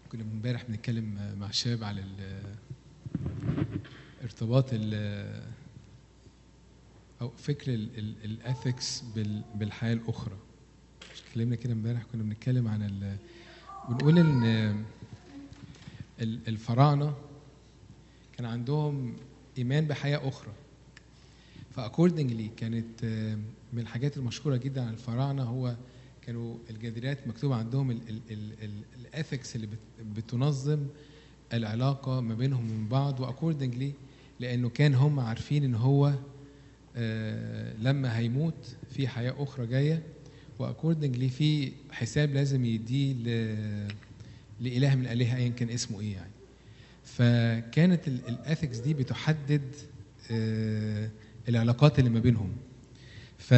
كنا امبارح بنتكلم مع الشباب على ال- ارتباط ال او فكر الاثكس بالحياه الاخرى مش اتكلمنا كده امبارح كنا بنتكلم عن ال بنقول ان ال- الفراعنه كان عندهم ايمان بحياه اخرى فاكوردنجلي كانت آه، من الحاجات المشهوره جدا عن الفراعنه هو كانوا الجديرات مكتوب عندهم الاثكس اللي بت- بتنظم العلاقه ما بينهم ومن بعض واكوردنجلي لانه كان هم عارفين ان هو آه، لما هيموت في حياه اخرى جايه واكوردنجلي في حساب لازم يديه ل- لاله من الالهه ايا كان اسمه ايه يعني فكانت الاثكس دي بتحدد آه، العلاقات اللي ما بينهم ف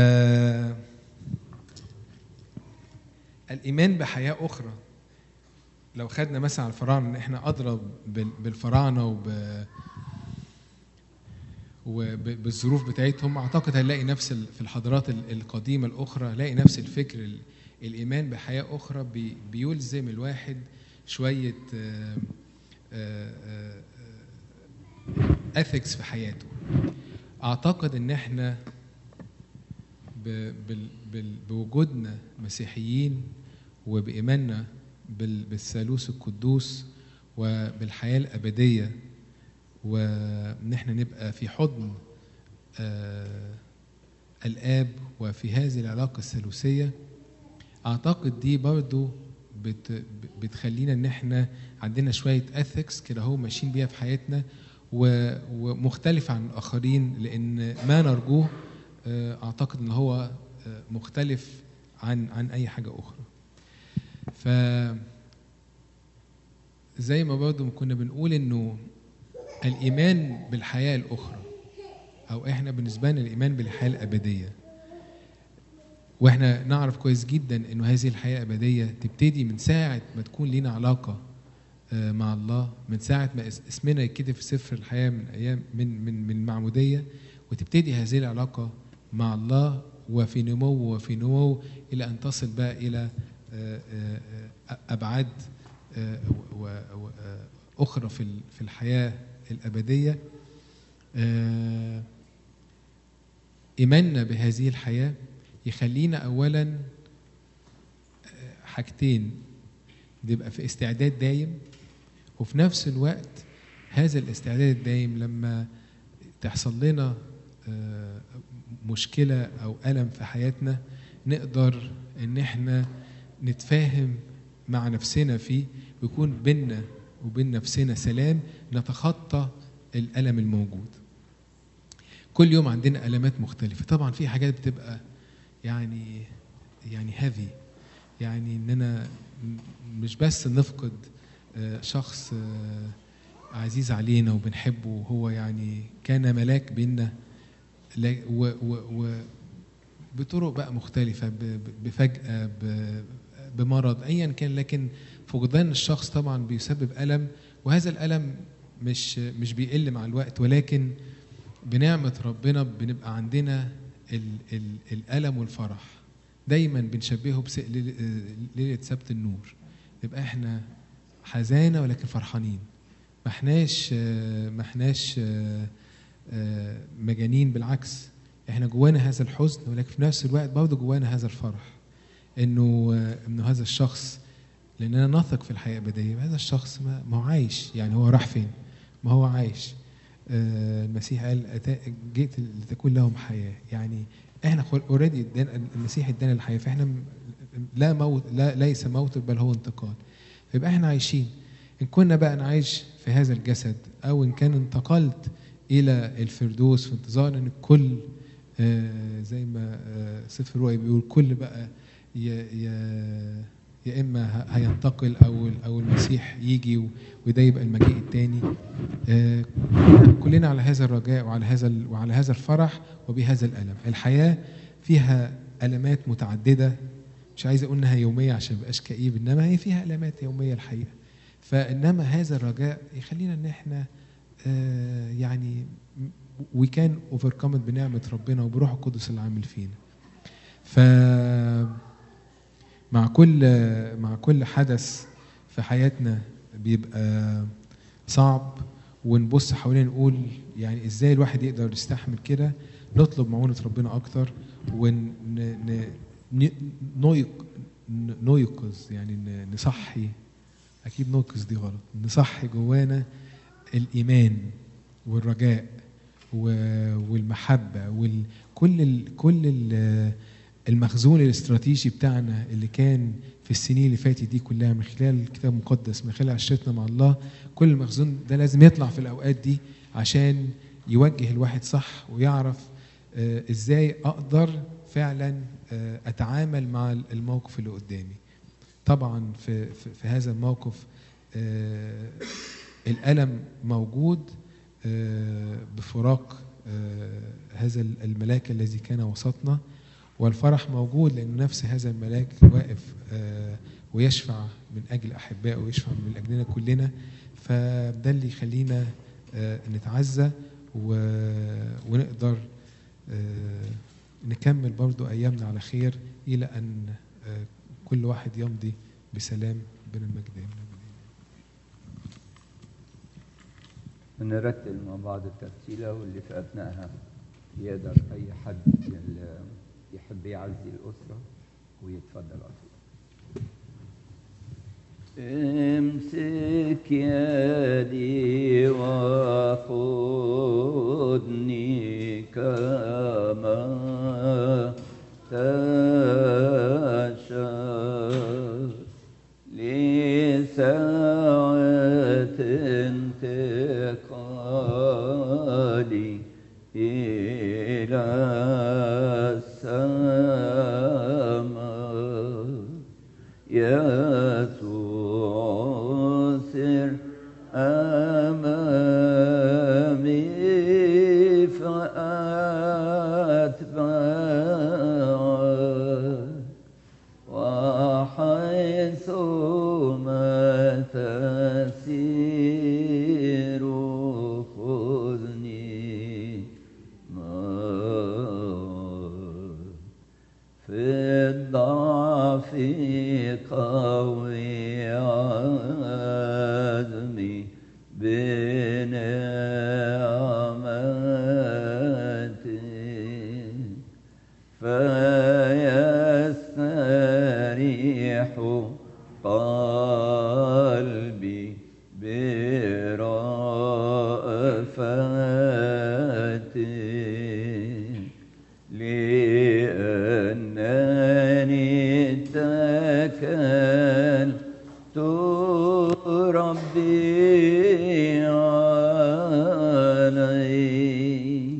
الايمان بحياه اخرى لو خدنا مثلا على الفراعنه ان احنا ادرى بال- بالفراعنه وب وبالظروف بتاعتهم اعتقد هنلاقي نفس ال- في الحضارات ال- القديمه الاخرى هنلاقي نفس الفكر ال- الايمان بحياه اخرى بي- بيلزم الواحد شويه اثكس في حياته اعتقد ان احنا ب- بال- بال- بوجودنا مسيحيين وبإيماننا بال- بالثالوث القدوس وبالحياة الأبدية وإن احنا نبقى في حضن آه، الآب وفي هذه العلاقة الثالوثية أعتقد دي برضو بت بتخلينا إن احنا عندنا شوية اثكس كده هو ماشيين بيها في حياتنا و- ومختلفة عن الآخرين لأن ما نرجوه آه، أعتقد إن هو آه، مختلف عن عن أي حاجة أخرى. ف زي ما برضه كنا بنقول إنه الإيمان بالحياة الأخرى أو إحنا بالنسبة لنا الإيمان بالحياة الأبدية واحنا نعرف كويس جدا انه هذه الحياه الابديه تبتدي من ساعه ما تكون لينا علاقه آه، مع الله من ساعه ما اس- اسمنا يتكتب في سفر الحياه من ايام من من من المعموديه وتبتدي هذه العلاقه مع الله وفي نمو وفي نمو الى ان تصل بقى الى آه، آه، آه، ابعاد آه، و- و- آه، اخرى في ال- في الحياه الابديه آه، ايماننا بهذه الحياه يخلينا اولا آه، حاجتين نبقى في استعداد دايم وفي نفس الوقت هذا الاستعداد الدايم لما تحصل لنا آه، مشكلة أو ألم في حياتنا نقدر إن إحنا نتفاهم مع نفسنا فيه ويكون بيننا وبين نفسنا سلام نتخطى الألم الموجود كل يوم عندنا ألمات مختلفة طبعا في حاجات بتبقى يعني يعني هذي يعني اننا م- مش بس نفقد آه، شخص آه، عزيز علينا وبنحبه وهو يعني كان ملاك بينا لا- و- و- و- بطرق بقى مختلفة ب- ب- بفجأة ب- بمرض أيا كان لكن فقدان الشخص طبعا بيسبب ألم وهذا الألم مش مش بيقل مع الوقت ولكن بنعمة ربنا بنبقى عندنا ال ال الألم والفرح دايما بنشبهه بس ليلة ليلة سبت النور نبقى احنا حزانة ولكن فرحانين ما احناش آه، ما احناش آه، آه، مجانين بالعكس احنا جوانا هذا الحزن ولكن في نفس الوقت برضه جوانا هذا الفرح انه آه، انه هذا الشخص لاننا نثق في الحياه الابديه هذا الشخص ما ما هو عايش يعني هو راح فين؟ ما هو عايش آه، المسيح قال أتا- جئت لتكون لهم حياه يعني احنا اوريدي المسيح ادانا الحياه فاحنا م- لا موت لا ليس موت بل هو انتقال فيبقى احنا عايشين ان كنا بقى نعيش في هذا الجسد او ان كان انتقلت الى الفردوس في انتظار ان الكل آه، زي ما آه، سفر الرؤيا بيقول كل بقى ي- ي- يا اما ه- هينتقل او او المسيح يجي و- وده يبقى المجيء الثاني كلنا كلنا على هذا الرجاء وعلى هذا ال- وعلى هذا الفرح وبهذا الالم الحياه فيها المات متعدده مش عايز اقول انها يوميه عشان ما ابقاش كئيب انما هي فيها المات يوميه الحقيقه فانما هذا الرجاء يخلينا ان احنا آه، يعني وي كان اوفركم بنعمه ربنا وبروح القدس اللي عامل فينا ف مع كل مع كل حدث في حياتنا بيبقى صعب ونبص حوالينا نقول يعني ازاي الواحد يقدر يستحمل كده نطلب معونة ربنا أكتر ونيقظ يعني ن- نصحي أكيد نوقظ دي غلط نصحي جوانا الإيمان والرجاء و- والمحبة وكل ال كل ال المخزون الاستراتيجي بتاعنا اللي كان في السنين اللي فاتت دي كلها من خلال الكتاب المقدس من خلال عشرتنا مع الله كل المخزون ده لازم يطلع في الأوقات دي عشان يوجه الواحد صح ويعرف آه، ازاي اقدر فعلا آه، اتعامل مع الموقف اللي قدامي طبعا في في, في هذا الموقف آه، الالم موجود آه، بفراق آه، هذا الملاك الذي كان وسطنا والفرح موجود لأن نفس هذا الملاك واقف آه، ويشفع من أجل أحبائه ويشفع من أجلنا كلنا فده اللي يخلينا آه، نتعزى و- ونقدر آه، نكمل برضو أيامنا على خير إلى أن آه، كل واحد يمضي بسلام بين المجدين نرتل مع بعض الترتيلة واللي في أثناءها يقدر أي حد اللي يحب يعزي الأسرة ويتفضل على طول. امسك يدي وخذني كما تشاء لساعة انتقالي إلى السماء يسوع سر أمامي فأتبعه وحيث ما تسير خذني معك في الضعف قوي عزمي بنعمتي فيستريح قلبي برأفتي لأنني اتكلت ربي عليك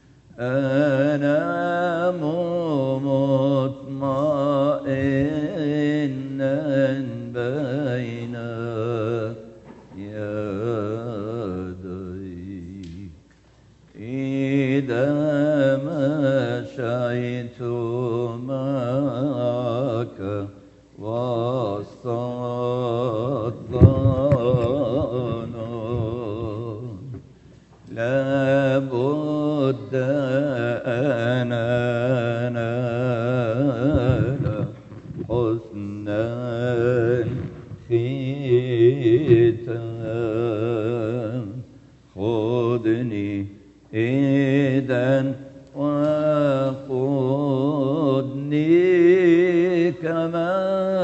أنام مطمئنا بين يديك إذا مشيت معك وسط الظلام لابد أن أنال حسن الختام خذني إذا وخذني كما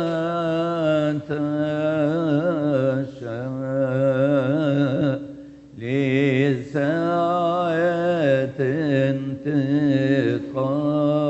تشاء لساعة انتقال